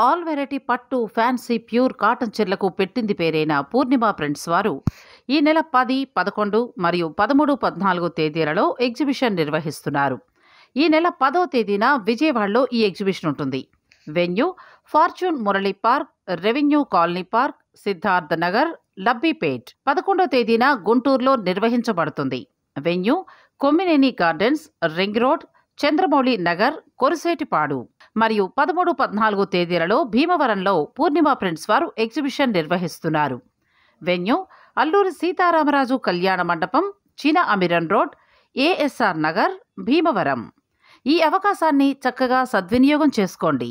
All variety పట్టు fancy pure cotton చీరలకు పెట్టింది పేరైన పూర్ణిమ ప్రింట్స్ వారు ఈ నెల పది పదకొండు మరియు పదమూడు పద్నాలుగు తేదీలలో ఎగ్జిబిషన్ నిర్వహిస్తున్నారు ఈ నెల పదో తేదీన విజయవాడలో ఈ ఎగ్జిబిషన్ ఉంటుంది venue fortune Murali park revenue colony park Siddhartha Nagar Labbipet పదకొండో తేదీన గుంటూరులో నిర్వహించబడుతుంది venue Kommineni gardens ring road Chandramouli Nagar Korisetipadu మరియు పదమూడు పద్నాలుగు తేదీలలో భీమవరంలో పూర్ణిమ ప్రింట్స్ వారు ఎగ్జిబిషన్ నిర్వహిస్తున్నారు venue Alluri Sitaramaraju Kalyana Mandapam Chinna Amiram road A S R Nagar Bhimavaram ఈ అవకాశాన్ని చక్కగా సద్వినియోగం చేసుకోండి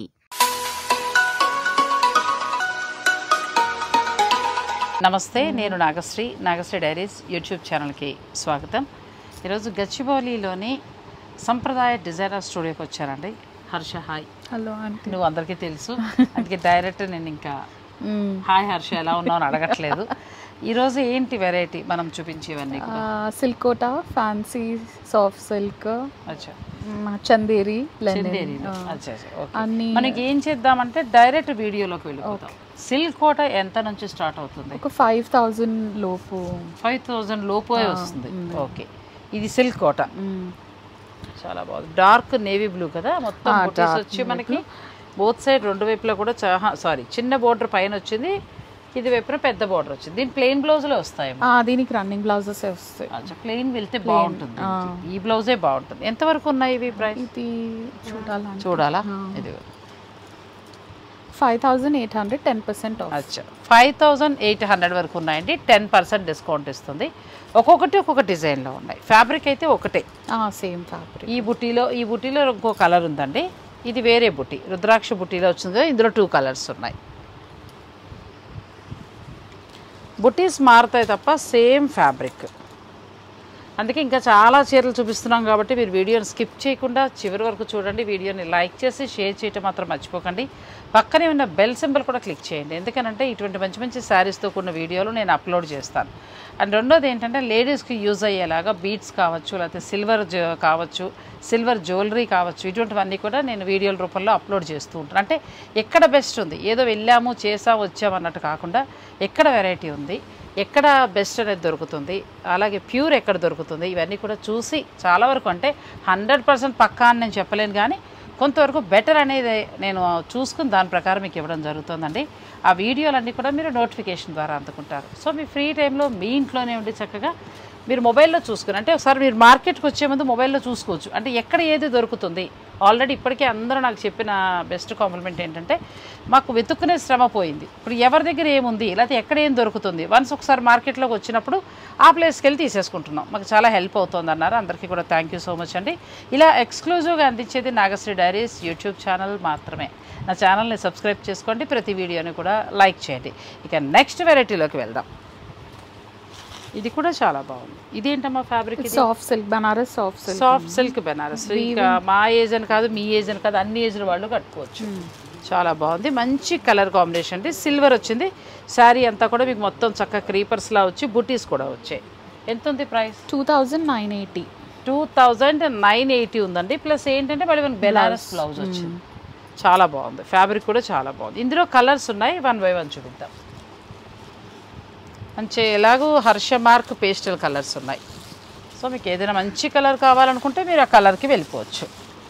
నమస్తే నేను నాగశ్రీ నాగశ్రీ డైరీస్ యూట్యూబ్ ఛానల్కి స్వాగతం ఈరోజు గచ్చిబౌలిలోని సంప్రదాయ డిజైనర్ స్టూడియోకి వచ్చానండి హర్ష హాయ్ హలో ఆంటీ నువ్వు అందరికీ తెలుసు అందుకే డైరెక్ట్ నేను ఇంకా హాయ్ హర్ష ఎలా ఉన్నావు అని అడగట్లేదు ఈరోజు ఏంటి వెరైటీ మనం చూపించేవన్నీ కూడా silk Kota fancy soft silk అచ్చా చందేరి చందేరీలో. లెనిన్ అచ్చా అచ్చా ఓకే అన్ని మనకి ఏం చేద్దామంటే డైరెక్ట్ వీడియోలోకి వెళ్ళిపోతాం సిల్క్ కోట ఎంత నుంచి స్టార్ట్ అవుతుంది ఒక ఫైవ్ థౌజండ్ లోపు ఫైవ్ థౌజండ్ లోపే వస్తుంది ఓకే ఇది సిల్క్ కోట చాలా బాగుంది డార్క్ నేవీ బ్లూ కదా మొత్తం ఆ, బుటీస్ dark వచ్చి మనకి బోత్ సైడ్ రెండు వైపులా కూడా చాలా సారీ చిన్న బోర్డర్ పైన వచ్చింది ఇది వైపున పెద్ద బోర్డర్ వచ్చింది దీని ప్లెయిన్ బ్లౌజ్లో వస్తాయి ఆ, దీనికి రన్నింగ్ బ్లౌజెస్ వస్తాయి అచ్చా ప్లెయిన్ వెళ్తే బాగుంటుంది దీనికి. ఈ బ్లౌజే బాగుంటుంది ఎంతవరకు ఉన్నాయి ఇవి ప్రైస్ ఇది చూడాలంటే చూడాలా ఇది five thousand eight hundred ten percent off అచ్చా ఫైవ్ థౌజండ్ ఎయిట్ హండ్రెడ్ వరకు ఉన్నాయండి టెన్ పర్సెంట్ డిస్కౌంట్ ఇస్తుంది ఒక్కొక్కటి ఒక్కొక్క డిజైన్లో ఉన్నాయి ఫ్యాబ్రిక్ అయితే ఒకటే సేమ్ ఫ్యాబ్రిక్ ఈ బుటీలో ఈ బుటీలో ఇంకో కలర్ ఉందండి ఇది వేరే బుటీ రుద్రాక్ష బుటీలో వచ్చింది కదా ఇందులో టూ కలర్స్ ఉన్నాయి బుటీస్ మారుతాయి తప్ప సేమ్ ఫ్యాబ్రిక్ అందుకే ఇంకా చాలా చీరలు చూపిస్తున్నాం కాబట్టి మీరు వీడియోని స్కిప్ చేయకుండా చివరి వరకు చూడండి వీడియోని లైక్ చేసి షేర్ చేయటం మాత్రం మర్చిపోకండి పక్కనే ఉన్న బెల్ సింబల్ కూడా క్లిక్ చేయండి ఎందుకనంటే ఇటువంటి మంచి మంచి శారీస్తో కూడిన వీడియోలు నేను అప్లోడ్ చేస్తాను అండ్ రెండోది ఏంటంటే లేడీస్కి యూజ్ అయ్యేలాగా బీట్స్ కావచ్చు లేకపోతే సిల్వర్ కావచ్చు సిల్వర్ జ్యువెలరీ కావచ్చు ఇటువంటివన్నీ కూడా నేను వీడియోల రూపంలో అప్లోడ్ చేస్తూ ఉంటాను అంటే ఎక్కడ బెస్ట్ ఉంది ఏదో వెళ్ళాము చేసాం వచ్చాము అన్నట్టు కాకుండా ఎక్కడ వెరైటీ ఉంది ఎక్కడ బెస్ట్ అనేది దొరుకుతుంది అలాగే ప్యూర్ ఎక్కడ దొరుకుతుంది ఇవన్నీ కూడా చూసి చాలా వరకు అంటే హండ్రెడ్ పర్సెంట్ పక్కా అని నేను చెప్పలేను కానీ కొంతవరకు బెటర్ అనేది నేను చూసుకుని దాని ప్రకారం మీకు ఇవ్వడం జరుగుతుందండి ఆ వీడియోలన్నీ కూడా మీరు నోటిఫికేషన్ ద్వారా అందుకుంటారు సో మీ ఫ్రీ టైంలో మీ ఇంట్లోనే ఉండి చక్కగా మీరు మొబైల్లో చూసుకుని అంటే ఒకసారి మీరు మార్కెట్కి వచ్చే ముందు మొబైల్లో చూసుకోవచ్చు అంటే ఎక్కడ ఏది దొరుకుతుంది ఆల్రెడీ ఇప్పటికే అందరూ నాకు చెప్పిన బెస్ట్ కాంప్లిమెంట్ ఏంటంటే మాకు వెతుక్కునే శ్రమ పోయింది ఇప్పుడు ఎవరి దగ్గర ఏముంది లేకపోతే ఎక్కడ ఏం దొరుకుతుంది వన్స్ ఒకసారి మార్కెట్లోకి వచ్చినప్పుడు ఆ ప్లేస్కి వెళ్ళి తీసేసుకుంటున్నాం మాకు చాలా హెల్ప్ అవుతుంది అన్నారు అందరికీ కూడా థ్యాంక్ యూ సో మచ్ అండి ఇలా ఎక్స్క్లూజివ్గా అందించేది నాగశ్రీ డైరీస్ యూట్యూబ్ ఛానల్ మాత్రమే నా ఛానల్ని సబ్స్క్రైబ్ చేసుకోండి ప్రతి వీడియోని కూడా లైక్ చేయండి ఇక నెక్స్ట్ వెరైటీలోకి వెళ్దాం ఇది కూడా చాలా బాగుంది ఇదేంటమ్మా ఫ్యాబ్రిక్ ఇది soft silk Banaras soft silk soft silk Benaras ఇంకా మా ఏజ్ అని కాదు మీ ఏజ్ అని కాదు అన్ని ఏజ్ల వాళ్ళు కట్టుకోవచ్చు చాలా బాగుంది మంచి కలర్ కాంబినేషన్ అండి సిల్వర్ వచ్చింది శారీ అంతా కూడా మీకు మొత్తం చక్కగా క్రీపర్స్లా వచ్చి బుటీస్ కూడా వచ్చాయి ఎంత ఉంది price two thousand nine eighty two thousand nine eighty ఉందండి ప్లస్ ఏంటంటే మళ్ళీ మనకి బెనారస్ బ్లౌజ్ వచ్చింది చాలా బాగుంది ఫ్యాబ్రిక్ కూడా చాలా బాగుంది ఇందులో కలర్స్ ఉన్నాయి వన్ బై వన్ చూపిద్దాం మంచి ఎలాగూ హర్ష మార్క్ పేస్టల్ కలర్స్ ఉన్నాయి సో మీకు ఏదైనా మంచి కలర్ కావాలనుకుంటే మీరు ఆ కలర్కి వెళ్ళిపోవచ్చు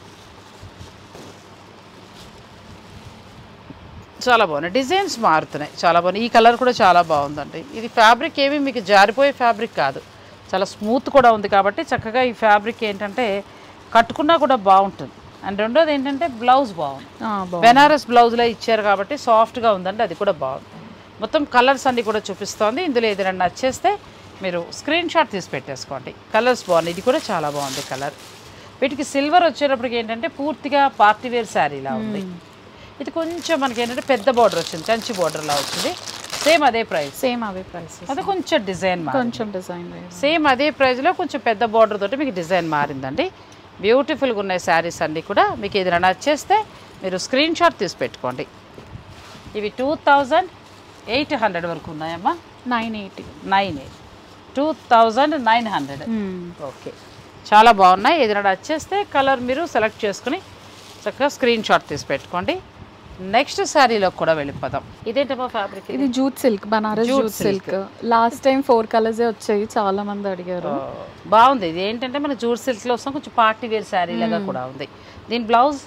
చాలా బాగున్నాయి డిజైన్స్ మారుతున్నాయి చాలా బాగున్నాయి ఈ కలర్ కూడా చాలా బాగుందండి ఇది ఫ్యాబ్రిక్ ఏమి మీకు జారిపోయే ఫ్యాబ్రిక్ కాదు చాలా స్మూత్ కూడా ఉంది కాబట్టి చక్కగా ఈ ఫ్యాబ్రిక్ ఏంటంటే కట్టుకున్నా కూడా బాగుంటుంది అండ్ రెండోది ఏంటంటే బ్లౌజ్ బాగుంది బాగుంది బెనారస్ బ్లౌజ్లో ఇచ్చారు కాబట్టి సాఫ్ట్గా ఉందండి అది కూడా బాగుంది మొత్తం కలర్స్ అన్ని కూడా చూపిస్తోంది ఇందులో ఏదైనా నచ్చేస్తే మీరు స్క్రీన్ షాట్ తీసి పెట్టేసుకోండి కలర్స్ బాగున్నాయి ఇది కూడా చాలా బాగుంది కలర్ వీటికి సిల్వర్ వచ్చేటప్పటికి ఏంటంటే పూర్తిగా పార్టీ వేర్ శారీలా ఉంది ఇది కొంచెం మనకి ఏంటంటే పెద్ద బార్డర్ వచ్చింది కంచి బార్డర్లా వచ్చింది సేమ్ అదే ప్రైస్ సేమ్ అవే ప్రైసెస్ అది కొంచెం డిజైన్ మారింది కొంచెం డిజైన్ సేమ్ అదే ప్రైస్లో కొంచెం పెద్ద బార్డర్ తోటి మీకు డిజైన్ మారిందండి బ్యూటిఫుల్గా ఉన్నాయి శారీస్ అన్నీ కూడా మీకు ఏదైనా నచ్చేస్తే మీరు స్క్రీన్ షాట్ తీసి పెట్టుకోండి ఇవి టూ థౌజండ్ ఎయిట్ హండ్రెడ్ వరకు ఉన్నాయమ్మా nine eighty nine eight two thousand nine hundred okay చాలా బాగున్నాయి ఏదైనా వచ్చేస్తే కలర్ మీరు సెలెక్ట్ చేసుకుని చక్కగా స్క్రీన్ షాట్ తీసి పెట్టుకోండి నెక్స్ట్ శారీలో కూడా వెళ్ళిపోదాం ఇదేంటమ్మా ఫ్యాబ్రిక్ ఇది jute silk Banaras Jute jute silk last time four కలర్సే వచ్చాయి చాలా మంది అడిగారు బాగుంది ఇది ఏంటంటే మన జూట్ సిల్క్లో వస్తాం కొంచెం పార్టీ వేర్ శారీ లాగా కూడా ఉంది దీని బ్లౌజ్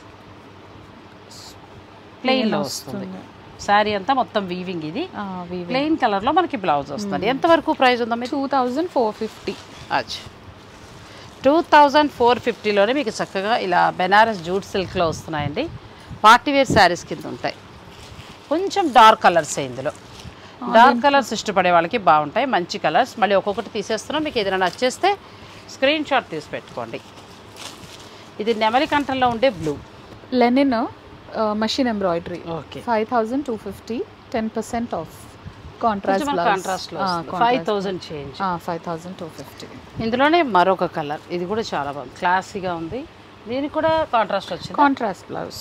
ప్లెయిన్లో వస్తుంది శారీ అంతా మొత్తం వీవింగ్ ఇది ప్లెయిన్ కలర్లో మనకి బ్లౌజ్ వస్తుంది ఎంతవరకు ప్రైస్ ఉందా మీకు టూ థౌజండ్ ఫోర్ ఫిఫ్టీ అచ్చా టూ థౌజండ్ ఫోర్ ఫిఫ్టీలోనే మీకు చక్కగా ఇలా బెనారస్ జూట్ సిల్క్లో వస్తున్నాయండి పార్టీ వేర్ శారీస్ కింద ఉంటాయి కొంచెం డార్క్ కలర్స్ ఇందులో డార్క్ కలర్స్ ఇష్టపడే వాళ్ళకి బాగుంటాయి మంచి కలర్స్ మళ్ళీ ఒక్కొక్కటి తీసేస్తున్నాం మీకు ఏదైనా నచ్చేస్తే స్క్రీన్ షాట్ తీసి పెట్టుకోండి ఇది నెమలి కంఠంలో ఉండే blue linen machine embroidery okay five thousand two fifty ten percent off contrast కాంట్రాస్ట్లో five thousand change five thousand two fifty ఇందులోనే మరొక కలర్ ఇది కూడా చాలా బాగుంది క్లాసీగా ఉంది దీనికి కూడా కాంట్రాస్ట్ వచ్చింది కాంట్రాస్ట్ బ్లౌజ్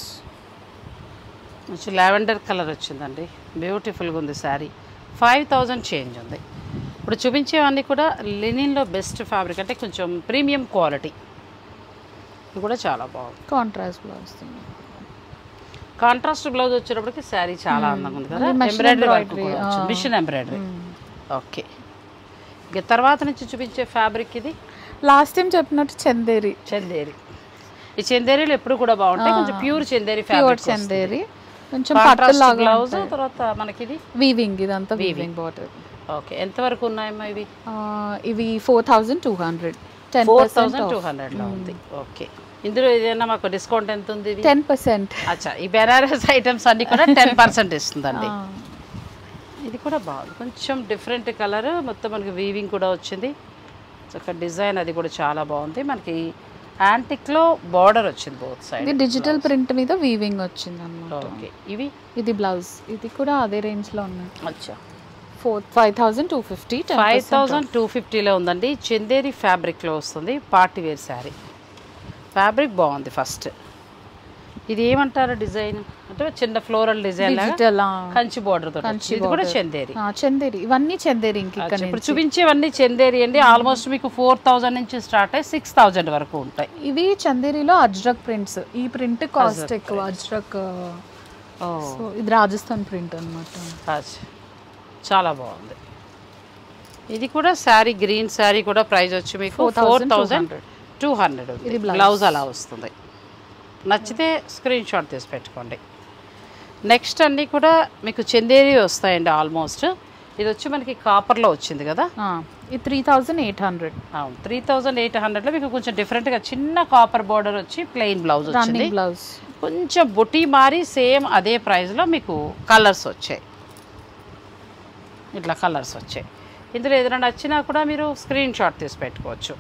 మంచి లావెండర్ కలర్ వచ్చిందండి బ్యూటిఫుల్గా ఉంది శారీ ఫైవ్ థౌజండ్ చేంజ్ ఉంది ఇప్పుడు చూపించేవన్నీ కూడా లినిన్లో బెస్ట్ ఫ్యాబ్రిక్ అంటే కొంచెం ప్రీమియం క్వాలిటీ ఇది కూడా చాలా బాగుంది కాంట్రాస్ట్ బ్లౌజ్ కాంట్రాస్ట్ బ్లౌజ్ వచ్చేటప్పటికి శారీ చాలా అందంగా ఉంది కదా అది machine ఎంబ్రాయిడరీ వర్క్ embroidery, కూడా వచ్చింది ఆ. మిషన్ ఎంబ్రాయిడరీ ఓకే ఇక తర్వాత నుంచి చూపించే ఫ్యాబ్రిక్ ఇది లాస్ట్ టైం చెప్పినట్టు చందేరి చందేరి ఈ చందేరీలు ఎప్పుడు కూడా బాగుంటాయి కొంచెం pure Chanderi pure fabric Chanderi కొంచెం కాంట్రాస్ట్ పట్టులాగా బ్లౌజ్ తర్వాత మనకి ఇది వీవింగ్ ఇదంతా వీవింగ్ బాటర్ ఓకే ఎంతవరకు ఉన్నాయమ్మా ఇవి ఇవి four thousand two hundred ten four percent thousand two హండ్రెడ్లో ఉంది ఓకే ఇందులో ఏదైనా మాకు డిస్కౌంట్ ఎంత ఉంది ఇది టెన్ పర్సెంట్ అచ్చా ఈ బెనారస్ ఐటమ్స్ అన్ని కూడా టెన్ పర్సెంట్ ఇస్తుందండి ఇది కూడా బాగుంది కొంచెం డిఫరెంట్ కలర్ మొత్తం మనకి వీవింగ్ కూడా వచ్చింది చక్క డిజైన్ అది కూడా చాలా బాగుంది మనకి యాంటిక్లో బార్డర్ వచ్చింది బోత్ సైడ్ ఇది డిజిటల్ ప్రింట్ మీద వీవింగ్ వచ్చింది అనమాట ఓకే ఇవి ఇది బ్లౌజ్ ఇది కూడా అదే రేంజ్ లో ఉన్నాయి అచ్చా four five thousand two fifty five thousand two ఫిఫ్టీలో ఉందండి చందేరి ఫ్యాబ్రిక్లో వస్తుంది పార్టీ వేర్ శారీ ఫ్యాబ్రిక్ బాగుంది ఫస్ట్ ఇది ఏమంటారు డిజైన్ అంటే చిన్న ఫ్లోరల్ డిజైన్ లాగా డిజిటల్ కంచి బార్డర్ తో ఇది కూడా చందేరి చందేరి ఇవన్నీ చందేరి ఇంక ఇక్కడ ఇప్పుడు చూపించేవన్నీ చందేరి అండి ఆల్మోస్ట్ మీకు ఫోర్ థౌజండ్ నుంచి స్టార్ట్ అయ్యి సిక్స్ థౌజండ్ వరకు ఉంటాయి ఇవి చందేరిలో అజ్రక్ ప్రింట్స్ ఈ ప్రింట్ కాస్ట్ ఎక్కువ అజ్రక్ సో ఇది రాజస్థాన్ ప్రింట్ అనమాట అచ్చా. చాలా బాగుంది ఇది కూడా శారీ గ్రీన్ శారీ కూడా ప్రైస్ వచ్చి మీకు ఫోర్ థౌజండ్ టూ హండ్రెడ్ ఉంది బ్లౌజ్ అలా వస్తుంది నచ్చితే స్క్రీన్ షాట్ తీసి పెట్టుకోండి నెక్స్ట్ అన్నీ కూడా మీకు చందేరి వస్తాయండి ఆల్మోస్ట్ ఇది వచ్చి మనకి కాపర్లో వచ్చింది కదా ఇది త్రీ థౌజండ్ ఎయిట్ హండ్రెడ్ అవును త్రీ థౌజండ్ ఎయిట్ హండ్రెడ్లో మీకు కొంచెం డిఫరెంట్గా చిన్న కాపర్ బార్డర్ వచ్చి ప్లెయిన్ బ్లౌజ్ వచ్చింది రన్నింగ్ బ్లౌజ్ కొంచెం బుటీ మారి సేమ్ అదే ప్రైస్లో మీకు కలర్స్ వచ్చాయి ఇట్లా కలర్స్ వచ్చాయి ఇందులో ఏదైనా నచ్చినా కూడా మీరు స్క్రీన్ షాట్ తీసి పెట్టుకోవచ్చు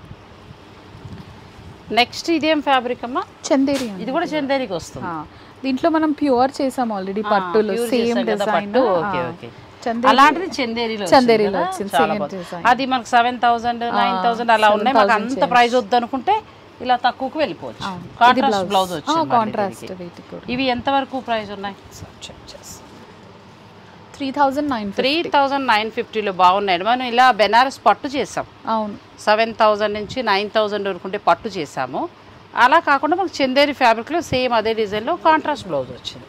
నెక్స్ట్ ఇదేం ఫ్యాబ్రిక్ అమ్మా చందేరి ఇది కూడా చందేరికి వస్తుంది దీంట్లో మనం ప్యూర్ చేసాం ఆల్రెడీ పట్టులు pure సేమ్ చేసాం కదా డిజైన్ పట్టు, okay, okay. చందేరి అలాంటిది చందేరిలో చందేరిలో వచ్చింది వచ్చింది, కదా, చాలా same బాగుంది. design. అది మనకు సెవెన్ థౌసండ్ నైన్ థౌసండ్ అలా ఉన్నాయి మాకు అంత ప్రైస్ వద్దు అనుకుంటే ఇలా తక్కువకు వెళ్ళిపోవచ్చు కాంట్రాస్ట్ బ్లౌజ్ వచ్చింది మళ్ళీ కాంట్రాస్ట్ దీనికి. వీటికి కూడా ఇవి ఎంత వరకు ప్రైస్ ఉన్నాయి three thousand nine three thousand nine ఫిఫ్టీలో బాగున్నాయి మనం ఇలా బెనారస్ పట్టు చేసాం అవును సెవెన్ థౌజండ్ నుంచి నైన్ థౌజండ్ వరకు ఉంటే పట్టు చేసాము అలా కాకుండా మనకు చందేరి ఫ్యాబ్రిక్లో సేమ్ అదే డిజైన్లో కాంట్రాస్ట్ బ్లౌజ్ వచ్చింది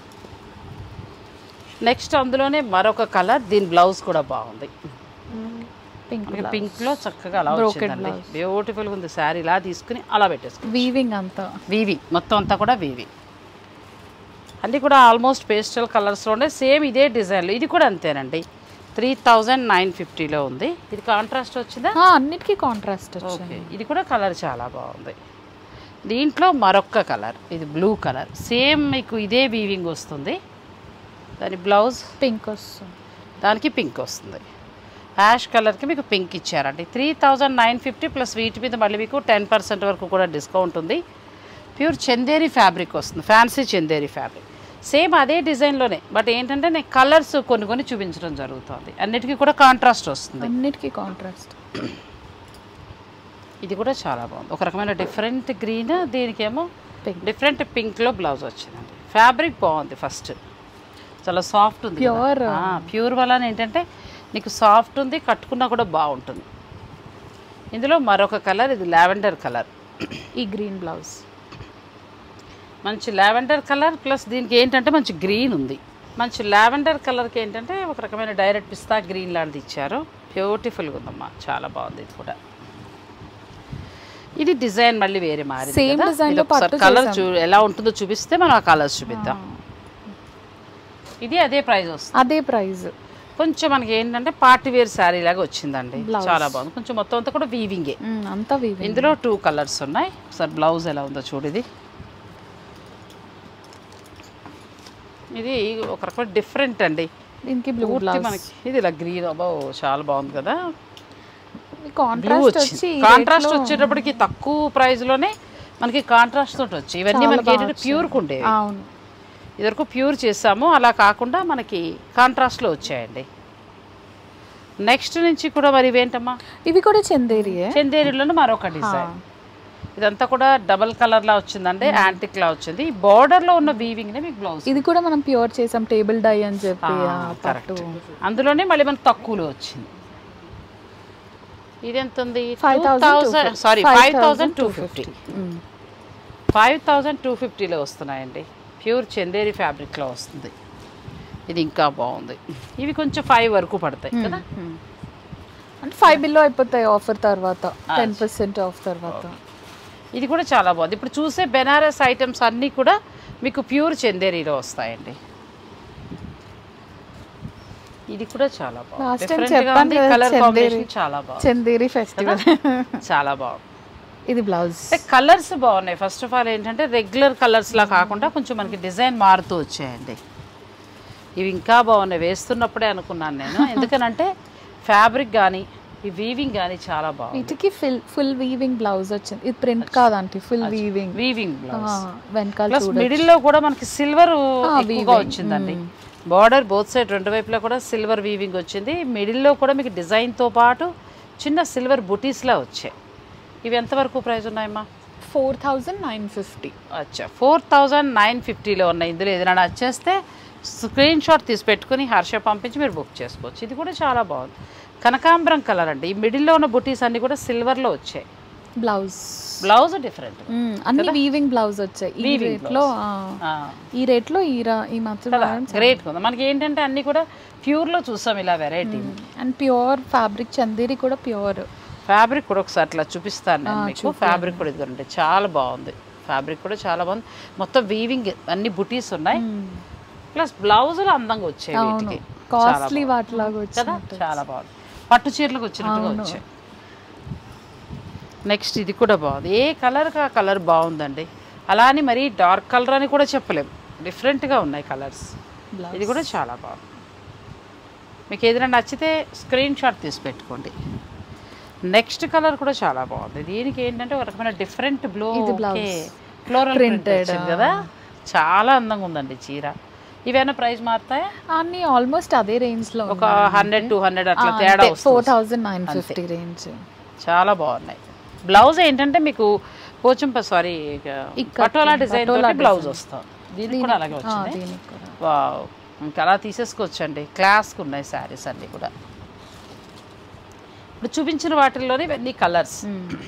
నెక్స్ట్ అందులోనే మరొక కలర్ దీని బ్లౌజ్ కూడా బాగుంది పింక్ మనకి పింక్లో చక్కగా అలా Brocade వచ్చిందండి బ్యూటిఫుల్గా ఉంది శారీ ఇలా తీసుకుని అలా పెట్టేసుకో వీవింగ్ అంతా వీవి మొత్తం అంతా కూడా వీవి అన్నీ కూడా ఆల్మోస్ట్ పేస్టల్ కలర్స్లోనే సేమ్ ఇదే డిజైన్లో ఇది కూడా అంతేనండి త్రీ థౌజండ్ నైన్ ఫిఫ్టీలో ఉంది ఇది కాంట్రాస్ట్ వచ్చిందా ఆ, అన్నిటికీ కాంట్రాస్ట్ వచ్చింది ఓకే ఇది కూడా కలర్ చాలా బాగుంది దీంట్లో మరొక్క కలర్ ఇది బ్లూ కలర్ సేమ్ మీకు ఇదే వీవింగ్ వస్తుంది దాని బ్లౌజ్ పింక్ వస్తుంది దానికి పింక్ వస్తుంది యాష్ కలర్కి మీకు పింక్ ఇచ్చారండి three thousand nine fifty plus వీటి మీద మళ్ళీ మీకు టెన్ పర్సెంట్ వరకు కూడా డిస్కౌంట్ ఉంది ప్యూర్ చందేరి ఫ్యాబ్రిక్ వస్తుంది ఫ్యాన్సీ చందేరి ఫ్యాబ్రిక్ సేమ్ అదే డిజైన్లోనే బట్ ఏంటంటే నేను కలర్స్ కొన్ని కొన్ని చూపించడం జరుగుతుంది అన్నిటికీ కూడా కాంట్రాస్ట్ వస్తుంది అన్నిటికీ కాంట్రాస్ట్ ఇది కూడా చాలా బాగుంది ఒక రకమైన డిఫరెంట్ గ్రీన్ దీనికేమో Pink. డిఫరెంట్ పింక్లో బ్లౌజ్ వచ్చిందండి ఫ్యాబ్రిక్ బాగుంది ఫస్ట్ చాలా సాఫ్ట్ ఉంది Pure. ప్యూర్ వల్ల ఏంటంటే నీకు సాఫ్ట్ ఉంది కట్టుకున్నా కూడా బాగుంటుంది ఇందులో మరొక కలర్ ఇది లావెండర్ కలర్ ఈ గ్రీన్ బ్లౌజ్ మంచి లావెండర్ కలర్ ప్లస్ దీనికి ఏంటంటే మంచి గ్రీన్ ఉంది మంచి లావెండర్ కలర్కి ఏంటంటే ఒక రకమైన డైరెక్ట్ పిస్తా గ్రీన్ లాంటిది ఇచ్చారు బ్యూటిఫుల్గా ఉందమ్మా చాలా బాగుంది ఇది కూడా ఇది డిజైన్ మళ్ళీ వేరే మారింది Same కదా? design ఇది లో ఒకసారి పట్టు కలర్ చూ ఎలా ఉంటుందో చూపిస్తే మనం ఆ కలర్స్ చూపిద్దాం ఇది అదే ప్రైస్ వస్తుంది అదే ప్రైస్ కొంచెం మనకి ఏంటంటే పార్టీ వేర్ శారీ లాగా వచ్చిందండి చాలా బాగుంది కొంచెం మొత్తం అంతా కూడా వీవింగే అంతా వీవింగ్ ఇందులో టూ కలర్స్ ఉన్నాయి సార్ బ్లౌజ్ ఎలా ఉందో చూడు ఇది ఇది ఒక రకమైన డిఫరెంట్ అండి దీనికి బ్లూ పూర్తి మనకి ఇది ఇలా గ్రీన్ అబ్బో చాలా బాగుంది కదా బ్లూ కాంట్రాస్ట్ వచ్చి వచ్చింది కాంట్రాస్ట్ వచ్చేటప్పటికి తక్కువ ప్రైస్ లోనే మనకి కాంట్రాస్ట్ తోటి వచ్చి ఇవన్నీ మనకి ఏంటంటే ప్యూర్ ఉండేవి అవును ఇదివరకు ప్యూర్ చేసాము అలా కాకుండా మనకి కాంట్రాస్ట్లో వచ్చాయండి నెక్స్ట్ నుంచి కూడా మరి ఇవేంటమ్మా ఇవి కూడా చందేరియే చందేరిలోనే మరొక డిజైన్ ఇదంతా కూడా డబల్ కలర్ లా వచ్చిందండి యాంటిక్ లా వచ్చింది ఈ border లో ఉన్న వీవింగ్ నే మీకు బ్లౌజ్ ఇది కూడా మనం ప్యూర్ చేసాం టేబుల్ డై అని చెప్పి ఆ పట్టు అందులోనే మళ్ళీ మనకు తక్కువలో వచ్చింది ఇది ఎంత ఉంది 5,250. Sorry five thousand two fifty మ్మ్. ఫైవ్ థౌజండ్ టూ ఫిఫ్టీలో వస్తున్నాయండి ప్యూర్ చందేరి ఫ్యాబ్రిక్లో వస్తుంది ఇది ఇంకా బాగుంది ఇవి కొంచెం ఫైవ్ వరకు పడతాయి కదా అంటే ఫైవ్ బిల్లో అయిపోతాయి ఆఫర్ తర్వాత టెన్ పర్సెంట్ ఆఫ్ తర్వాత ఇది కూడా చాలా బాగుంది ఇప్పుడు చూసే బెనారస్ ఐటమ్స్ అన్నీ కూడా మీకు ప్యూర్ చందేరిలో వస్తాయండి ఇది కూడా చాలా బాగుంది Last time Different గా చెప్పాను ఉంది కదా, కలర్ చందేరి. కాంబినేషన్ చాలా బాగుంది చందేరి ఫెస్టివల్ చాలా బాగుంది ఇది బ్లౌజ్ అంటే కలర్స్ బాగున్నాయి ఫస్ట్ ఆఫ్ ఆల్ ఏంటంటే రెగ్యులర్ కలర్స్ లా కాకుండా కొంచెం మనకి డిజైన్ మారుతూ వచ్చాయండి ఇవి ఇంకా బాగున్నాయి వేస్తున్నప్పుడే అనుకున్నాను నేను ఎందుకనంటే ఫ్యాబ్రిక్ కానీ ఈ వీవింగ్ కానీ చాలా బాగుంది వీటికి ఫుల్ ఫుల్ వీవింగ్ బ్లౌజ్ వచ్చింది ఇది ప్రింట్ కాదంటే ఫుల్ వీవింగ్ వీవింగ్ బ్లౌజ్ వెనకాల ప్లస్ మిడిల్ లో కూడా మనకి సిల్వర్ ఎక్కువగా వచ్చిందండి బార్డర్ బోత్ సైడ్ రెండు వైపులా కూడా సిల్వర్ వీవింగ్ వచ్చింది మిడిల్ లో కూడా మీకు డిజైన్ తో పాటు చిన్న సిల్వర్ బుటీస్ లా వచ్చాయి ఇవి ఎంతవరకు ప్రైస్ ఉన్నాయమ్మా ఫోర్ థౌజండ్ నైన్ ఫిఫ్టీ అచ్చా ఫోర్ థౌజండ్ నైన్ ఫిఫ్టీలో ఉన్నాయి ఇందులో ఏదైనా నచ్చేస్తే స్క్రీన్ షాట్ తీసి పెట్టుకుని హర్ష పంపించి మీరు బుక్ చేసుకోవచ్చు ఇది కూడా చాలా బాగుంది కనకాంబరం కలర్ అండి ఈ మిడిల్లో ఉన్న బుటీస్ అన్ని కూడా సిల్వర్లో వచ్చాయి బ్లౌజ్ బ్లౌజ్ డిఫరెంట్ అన్ని వీవింగ్ బ్లౌజ్ వచ్చాయి ఈ Weaving రేట్ లో ఆ, ఈ రేట్ లో ఈ రా ఈ మాత్రం గ్రేట్ ఉంది మనకి ఏంటంటే అన్ని కూడా ప్యూర్లో చూసాం ఇలా variety and pure fabric Chanderi కూడా ప్యూర్ ఫ్యాబ్రిక్ కూడా ఒకసారి అట్లా చూపిస్తాను నేను మీకు ఫ్యాబ్రిక్ కూడా ఇదిగోండి చాలా బాగుంది ఫ్యాబ్రిక్ కూడా చాలా బాగుంది మొత్తం వీవింగ్ అన్ని బుటీస్ ఉన్నాయి ప్లస్ బ్లౌజులు అందంగా వచ్చాయి వీటికి కాస్ట్లీ వాటిలాగా వచ్చి కదా చాలా బాగుంది పట్టు చీరలకు వచ్చినట్టుగా వచ్చాయి నెక్స్ట్ ఇది కూడా బాగుంది ఏ కలర్కి ఆ కలర్ బాగుందండి అలా అని మరీ డార్క్ కలర్ అని కూడా చెప్పలేము డిఫరెంట్గా ఉన్నాయి కలర్స్ ఇది కూడా చాలా బాగుంది మీకు ఏదైనా నచ్చితే స్క్రీన్ షాట్ తీసి పెట్టుకోండి నెక్స్ట్ కలర్ కూడా చాలా బాగుంది దీనికి ఏంటంటే ఒక రకమైన డిఫరెంట్ బ్లూ ఫ్లోరల్ ప్రింటెడ్ కదా చాలా అందంగా ఉందండి చీర ఇవేనా ప్రైస్ మారుతాయా అన్ని ఆల్మోస్ట్ అదే రేంజ్ లో ఒక హండ్రెడ్ టూ హండ్రెడ్ అట్లా తేడా ఫోర్ వస్తుంది థౌజండ్ నైన్ ఫిఫ్టీ రేంజ్ చాలా బాగున్నాయి బ్లౌజ్ ఏంటంటే మీకు పోచంప సారీ పటోలా డిజైన్ తోటి బ్లౌజ్ వస్తాం దీనికి కూడా అలాగే వచ్చింది దీనికి కూడా వావ్ ఇంకా అలా తీసేసుకోవచ్చండి క్లాస్కి ఉన్నాయి శారీస్ అన్నీ కూడా ఇప్పుడు చూపించిన వాటిల్లోనే ఇవన్నీ కలర్స్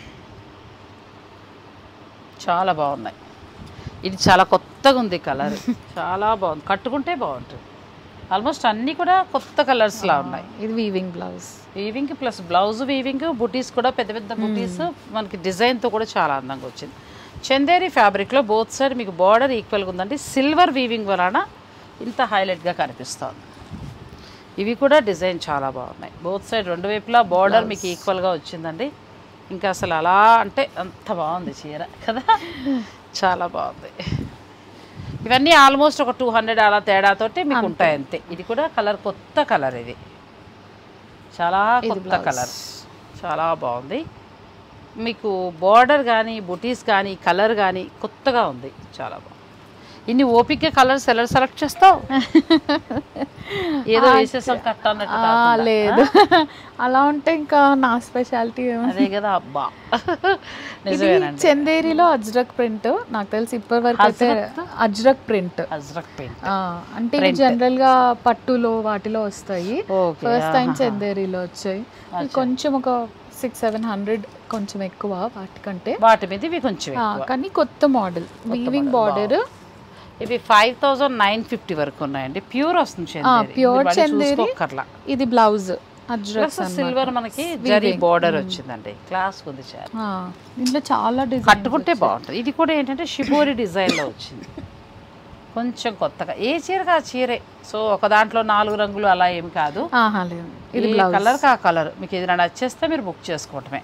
చాలా బాగున్నాయి ఇది చాలా కొత్తగా ఉంది కలర్ చాలా బాగుంది కట్టుకుంటే బాగుంటుంది ఆల్మోస్ట్ అన్నీ కూడా కొత్త కలర్స్లా ఉన్నాయి ఇది weaving blouse weaving plus blouse weaving butis కూడా పెద్ద పెద్ద బుటీస్ మనకి డిజైన్తో కూడా చాలా అందంగా వచ్చింది చందేరి ఫ్యాబ్రిక్లో బోత్ సైడ్ మీకు బార్డర్ ఈక్వల్గా ఉందండి సిల్వర్ వీవింగ్ వలన ఇంత హైలైట్గా కనిపిస్తుంది ఇవి కూడా డిజైన్ చాలా బాగున్నాయి బోత్ సైడ్ రెండు వైపులా బార్డర్ మీకు ఈక్వల్గా వచ్చిందండి ఇంకా అసలు అలా అంటే అంత బాగుంది చీర కదా చాలా బాగుంది ఇవన్నీ ఆల్మోస్ట్ ఒక టూ హండ్రెడ్ అలా తేడాతోటి మీకు ఉంటాయి అంతే ఇది కూడా కలర్ కొత్త కలర్ ఇది చాలా కొత్త కలర్ చాలా బాగుంది మీకు బార్డర్ కానీ బుటీస్ కానీ కలర్ కానీ కొత్తగా ఉంది చాలా బాగుంది ఇన్ని ఓపిక కలర్స్ ఎలా సెలెక్ట్ చేస్తావు ఏదో వేసేసాం కట్ట అన్నట్టు ఆ, కాకుండా. లేదు అలా ఉంటే ఇంకా నా స్పెషాలిటీ అదే కదా అబ్బా ఇది నిజమేనండి చందేరిలో అజ్రక్ ప్రింట్ నాకు తెలిసి ఇప్పటి వరకు అయితే అజ్రక్ ప్రింట్ అజ్రక్ పెయింట్ అంటే ఇవి జనరల్ గా పట్టులో వాటిలో వస్తాయి ఓకే ఫస్ట్ టైం చందేరిలో వచ్చాయి ఇది కొంచెం ఒక సిక్స్ సెవెన్ హండ్రెడ్ కొంచెం ఎక్కువ వాటికంటే వాటి మీద ఇవి కొంచెం ఆ, ఎక్కువ. కానీ కొత్త మోడల్ వీవింగ్ బార్డర్ ఇవి ఫైవ్ థౌజండ్ నైన్ ఫిఫ్టీ వరకు ఉన్నాయండి ప్యూర్ వస్తుంది చందేరి. pure ఇది మళ్ళీ చందేరి. చూసుకోక్కర్లా ఇది బ్లౌజ్ అజ్రక్స్ ప్లస్ సిల్వర్ మనకి జరీ బోర్డర్ వచ్చిందండి క్లాస్ ఉంది చాలా దీంట్లో చాలా డిజైన్ కట్టుకుంటే బాగుంటుంది ఇది కూడా ఏంటంటే షిబోరి డిజైన్లో వచ్చింది కొంచెం కొత్తగా ఏ చీరకు ఆ చీరే సో ఒక దాంట్లో నాలుగు రంగులు అలా ఏమి కాదు ఆహా లేదు ఇది ఈ కలర్ ఆ కలర్ మీకు ఏదైనా నచ్చేస్తే మీరు బుక్ చేసుకోవటమే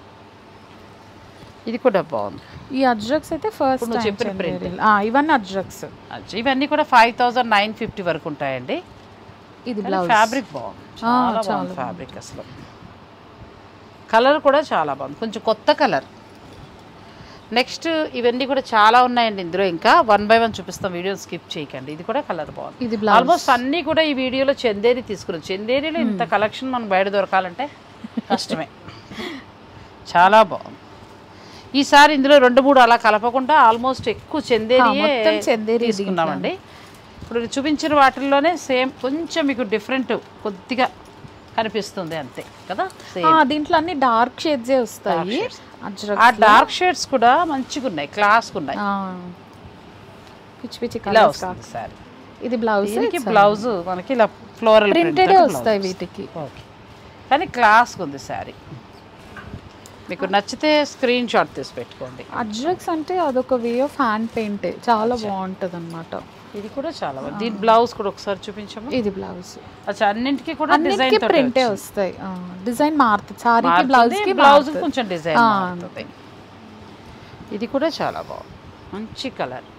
ఇది కూడా బాగుంది ఈ అజ్రక్స్ అయితే ఫస్ట్ ఇప్పుడు నువ్వు చెప్పిన print. ఇవన్నీ అజ్రక్స్ అచ్చా, ఇవన్నీ కూడా ఫైవ్ థౌజండ్ నైన్ ఫిఫ్టీ వరకు ఉంటాయండి ఇది బ్లౌజ్ ఫ్యాబ్రిక్ బాగుంది చాలా బాగుంది ఫ్యాబ్రిక్ అసలు కలర్ కూడా చాలా బాగుంది కొంచెం కొత్త కలర్ నెక్స్ట్ ఇవన్నీ కూడా చాలా ఉన్నాయండి ఇందులో ఇంకా వన్ బై వన్ చూపిస్తాం వీడియో స్కిప్ చేయకండి ఇది కూడా కలర్ బాగుంది ఇది బ్లౌజ్ ఆల్మోస్ట్ అన్నీ కూడా ఈ వీడియోలో చందేరి తీసుకున్నాం చందేరిలో ఇంత కలెక్షన్ మనం బయట దొరకాలంటే కష్టమే చాలా బాగుంది ఈసారి ఇందులో రెండు మూడు అలా కలపకుండా ఆల్మోస్ట్ ఎక్కువ చందేరియే మొత్తం చందేరి తీసుకున్నామండి ఇప్పుడు నేను చూపించిన వాటిల్లోనే సేమ్ కొంచెం మీకు డిఫరెంట్ కొద్దిగా కనిపిస్తుంది అంతే కదా సేమ్ దీంట్లో అన్ని డార్క్ షేడ్స్ వస్తాయి shades. అజ్రక్ ఆ డార్క్ షేడ్స్ కూడా మంచిగా ఉన్నాయి క్లాస్గా ఉన్నాయి పిచ్చి పిచ్చి ఇలా కలర్స్ వస్తుంది సార్ ఇది బ్లౌజ్ దీనికి బ్లౌజ్ మనకి ఇలా ఫ్లోరల్ ప్రింటెడ్ వస్తాయి వీటికి ఓకే కానీ క్లాస్గా ఉంది శారీ మీకు నచ్చితే స్క్రీన్ షాట్ తీసి పెట్టుకోండి అజ్రక్స్ అంటే అదొక వే ఆఫ్ హ్యాండ్ పెయింట్ చాలా బాగుంటది అనమాట ఇది కూడా చాలా బాగుంది దీని బ్లౌజ్ కూడా ఒకసారి చూపించము ఇది బ్లౌజ్ అచ్చా అన్నింటికి కూడా అన్నిటికీ డిజైన్ ప్రింటే వస్తాయి డిజైన్ మారుతుంది సారీకి బ్లౌజ్ కి బ్లౌజ్ కొంచెం డిజైన్ మారుతుంది ఇది కూడా చాలా బాగుంది మంచి కలర్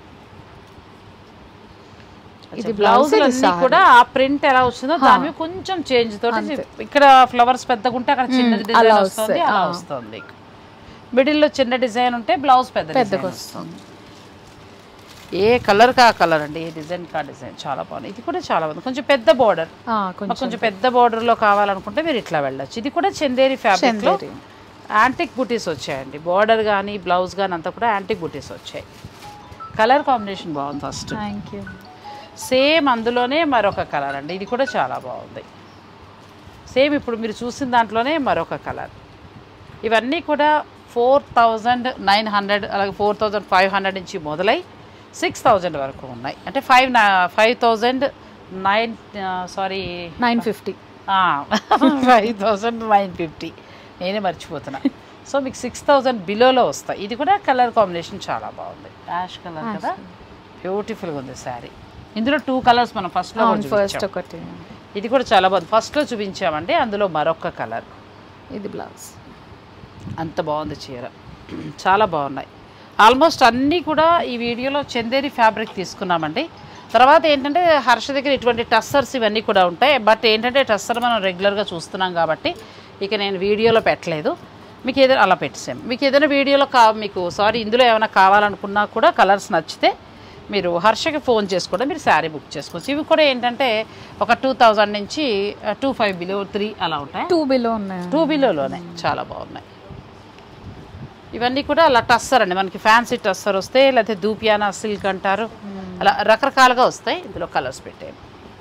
ఇది బ్లౌజ్ అన్ని కూడా ఆ ప్రింట్ ఎలా వచ్చిందో దాని మీద కొంచెం చేంజ్ తోటి ఇక్కడ ఫ్లవర్స్ పెద్దగా ఉంటే అక్కడ చిన్న డిజైన్ వస్తుంది అలా వస్తుంది మిడిల్ లో చిన్న డిజైన్ ఉంటే బ్లౌజ్ పెద్ద పెద్దగా వస్తుంది ఏ కలర్ కా కలర్ అండి ఏ డిజైన్ కా డిజైన్ చాలా బాగుంది ఇది కూడా చాలా బాగుంది కొంచెం పెద్ద బార్డర్ ఆ, కొంచెం కొంచెం పెద్ద border లో కావాలనుకుంటే మీరు ఇట్లా వెళ్ళొచ్చు ఇది కూడా చందేరి ఫ్యాబ్రిక్ లో చందేరి. యాంటిక్ బుటీస్ వచ్చాయండి బార్డర్ కానీ బ్లౌజ్ కానీ అంతా కూడా యాంటిక్ బుటీస్ వచ్చాయి కలర్ కాంబినేషన్ బాగుంది ఫస్ట్ థ్యాంక్ యూ సేమ్ అందులోనే మరొక కలర్ అండి ఇది కూడా చాలా బాగుంది సేమ్ ఇప్పుడు మీరు చూసిన దాంట్లోనే మరొక కలర్ ఇవన్నీ కూడా ఫోర్ థౌజండ్ నైన్ హండ్రెడ్ అలాగే ఫోర్ థౌజండ్ ఫైవ్ హండ్రెడ్ నుంచి మొదలై సిక్స్ థౌజండ్ వరకు ఉన్నాయి అంటే five five thousand nine sorry nine fifty five thousand nine fifty నేనే మర్చిపోతున్నా సో మీకు సిక్స్ థౌజండ్ బిలోలో వస్తాయి ఇది కూడా కలర్ కాంబినేషన్ చాలా బాగుంది యాష్ కలర్ కదా బ్యూటిఫుల్గా ఉంది శారీ ఇందులో టూ కలర్స్ మనం ఫస్ట్లో ఫస్ట్ ఒకటి ఇది కూడా చాలా బాగుంది ఫస్ట్లో చూపించామండి అందులో మరొక కలర్ ఇది బ్లౌజ్ అంత బాగుంది చీర చాలా బాగున్నాయి ఆల్మోస్ట్ అన్నీ కూడా ఈ వీడియోలో చందేరి ఫ్యాబ్రిక్ తీసుకున్నామండి తర్వాత ఏంటంటే హర్ష దగ్గర ఇటువంటి టస్సర్స్ ఇవన్నీ కూడా ఉంటాయి బట్ ఏంటంటే టస్సర్ మనం రెగ్యులర్గా చూస్తున్నాం కాబట్టి ఇక నేను వీడియోలో పెట్టలేదు మీకు ఏదైనా అలా పెట్టేసాం మీకు ఏదైనా వీడియోలో కా మీకు సారీ ఇందులో ఏమైనా కావాలనుకున్నా కూడా కలర్స్ నచ్చితే మీరు హర్షకి ఫోన్ చేసి కూడా మీరు శారీ బుక్ చేసుకోవచ్చు ఇవి కూడా ఏంటంటే ఒక టూ థౌజండ్ నుంచి టూ ఫైవ్ బిలో త్రీ అలా ఉంటాయి టూ బిలో ఉన్నాయి టూ బిలోలోనే చాలా బాగున్నాయి ఇవన్నీ కూడా అలా టస్సర్ అండి మనకి ఫ్యాన్సీ టస్సర్ వస్తాయి లేకపోతే దూపియానా సిల్క్ అంటారు అలా రకరకాలుగా వస్తాయి ఇందులో కలర్స్ పెట్టాను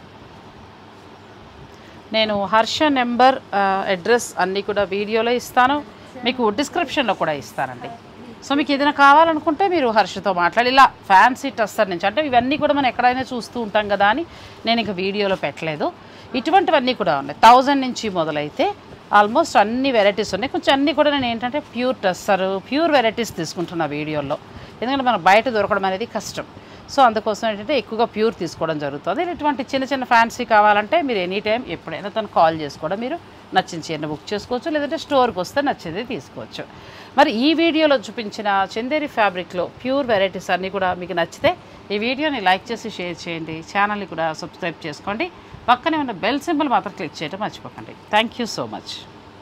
నేను హర్ష నెంబర్ అడ్రస్ అన్నీ కూడా వీడియోలో ఇస్తాను మీకు డిస్క్రిప్షన్లో కూడా ఇస్తానండి సో మీకు ఏదైనా కావాలనుకుంటే మీరు హర్షతో మాట్లాడి ఇలా ఫ్యాన్సీ టస్సర్ నుంచి అంటే ఇవన్నీ కూడా మనం ఎక్కడైనా చూస్తూ ఉంటాం కదా అని నేను ఇంకా వీడియోలో పెట్టలేదు ఇటువంటివన్నీ కూడా ఉన్నాయి థౌజండ్ నుంచి మొదలైతే ఆల్మోస్ట్ అన్ని వెరైటీస్ ఉన్నాయి కొంచెం అన్నీ కూడా నేను ఏంటంటే ప్యూర్ టస్సర్ ప్యూర్ వెరైటీస్ తీసుకుంటున్నా వీడియోలో ఎందుకంటే మనకు బయట దొరకడం అనేది కష్టం సో అందుకోసం ఏంటంటే ఎక్కువగా ప్యూర్ తీసుకోవడం జరుగుతుంది ఇటువంటి చిన్న చిన్న ఫ్యాన్సీ కావాలంటే మీరు ఎనీ టైం ఎప్పుడైనా తను కాల్ చేసి కూడా మీరు నచ్చిన చీరను బుక్ చేసుకోవచ్చు లేదంటే స్టోర్కి వస్తే నచ్చింది తీసుకోవచ్చు మరి ఈ వీడియోలో చూపించిన చందేరి ఫ్యాబ్రిక్లో ప్యూర్ వెరైటీస్ అన్నీ కూడా మీకు నచ్చితే ఈ వీడియోని లైక్ చేసి షేర్ చేయండి ఛానల్ని కూడా సబ్స్క్రైబ్ చేసుకోండి పక్కనే ఉన్న బెల్ సింబల్ మాత్రం క్లిక్ చేయడం మర్చిపోకండి థ్యాంక్ యూ సో మచ్